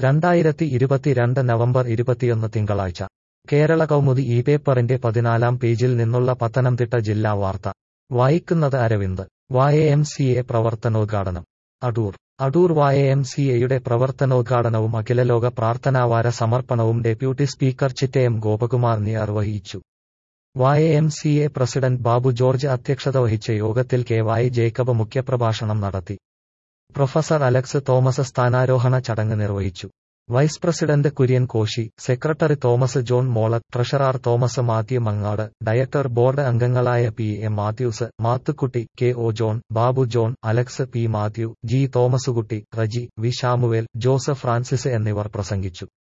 രണ്ടായിരത്തി ഇരുപത്തിരണ്ട് നവംബർ ഇരുപത്തിയൊന്ന് തിങ്കളാഴ്ച കേരള കൗമുദി ഈ പേപ്പറിന്റെ പതിനാലാം പേജിൽ നിന്നുള്ള പത്തനംതിട്ട ജില്ലാ വാർത്ത വായിക്കുന്നത് Aravind Y M C A പ്രവർത്തനോദ്ഘാടനം Adoor Adoor Y M C എയുടെ പ്രവർത്തനോദ്ഘാടനവും അഖിലലോക പ്രാർത്ഥനാവാര സമർപ്പണവും ഡെപ്യൂട്ടി സ്പീക്കർ ചിറ്റയം ഗോപകുമാർ നിർവഹിച്ചു Y M C A president Babu George അധ്യക്ഷത വഹിച്ച യോഗത്തിൽ കെ വായ ജേക്കബ് മുഖ്യപ്രഭാഷണം നടത്തി പ്രൊഫസർ അലക്സ് തോമസ് സ്ഥാനാരോഹണ ചടങ്ങ് നിർവഹിച്ചു vice president Kurian Koshy secretary Thomas John Molath treasurer Thomas Mathew Mangad director board അംഗങ്ങളായ P A Mathews Mathukutty K O John Babu John Alex P Mathew G Thomaskutty Reji V Shamuel Joseph Francis എന്നിവർ പ്രസംഗിച്ചു